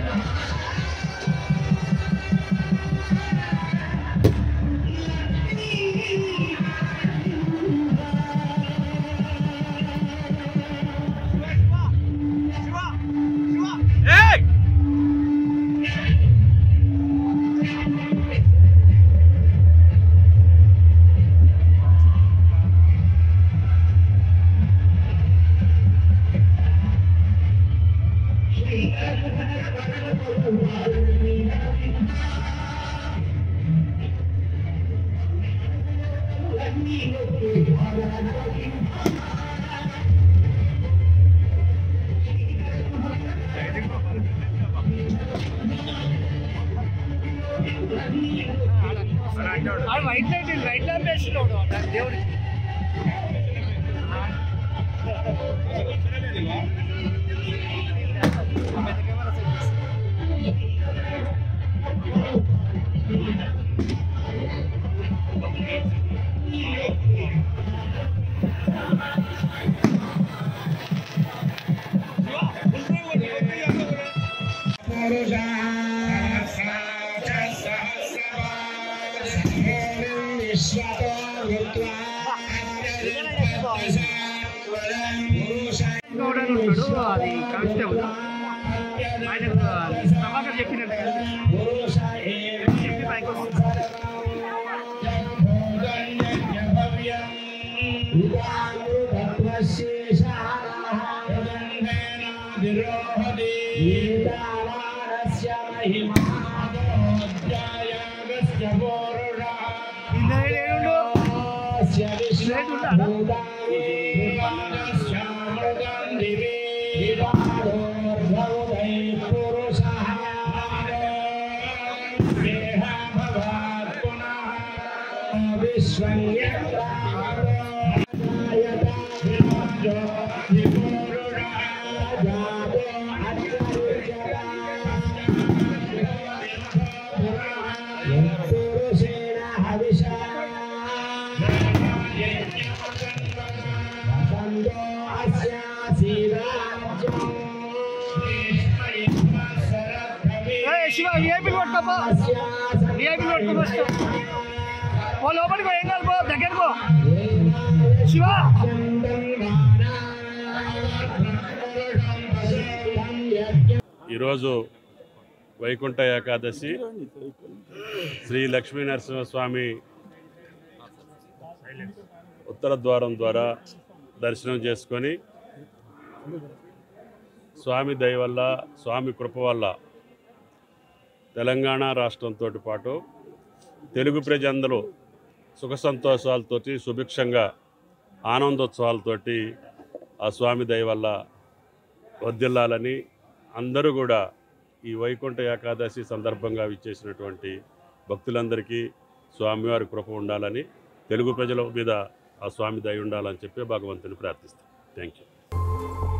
White light right lamp వేసినాడు దేవుడికి గౌడ అని ఉంటాడు అది కానిస్టేబుల్ ఆయనకు ప్రభాకర్ చెప్పినట్టు కదా చెప్పి పైకి వస్తాడు. ఇంద్రయ్య ఏడుండు? ఇంద్రయ్య ఉండా? ఏయ్ శివ విఐపీలు పట్టుకోపో విఐపీలు పట్టుకో ఫస్ట్ ఓ లోపలికి పో, ఏం కాదు పో దగ్గరకు పో శివ ఈరోజు వైకుంఠ ఏకాదశి శ్రీ లక్ష్మీ నరసింహస్వామి ఉత్తర ద్వారం ద్వారా దర్శనం చేసుకొని స్వామి దయ వల్ల స్వామి కృప వల్ల తెలంగాణ రాష్ట్రంతో పాటు తెలుగు ప్రజలందరూ సుఖ సంతోషాలతోటి సుభిక్షంగా ఆనందోత్సవాలతోటి ఆ స్వామి దయ వల్ల వర్ధిల్లాలని అందరూ కూడా ఈ వైకుంఠ ఏకాదశి సందర్భంగా విచ్చేసినటువంటి భక్తులందరికీ స్వామివారి కృప ఉండాలని తెలుగు ప్రజల మీద ఆ స్వామి దయ ఉండాలని చెప్పి భగవంతుని ప్రార్థిస్తాం థ్యాంక్ యూ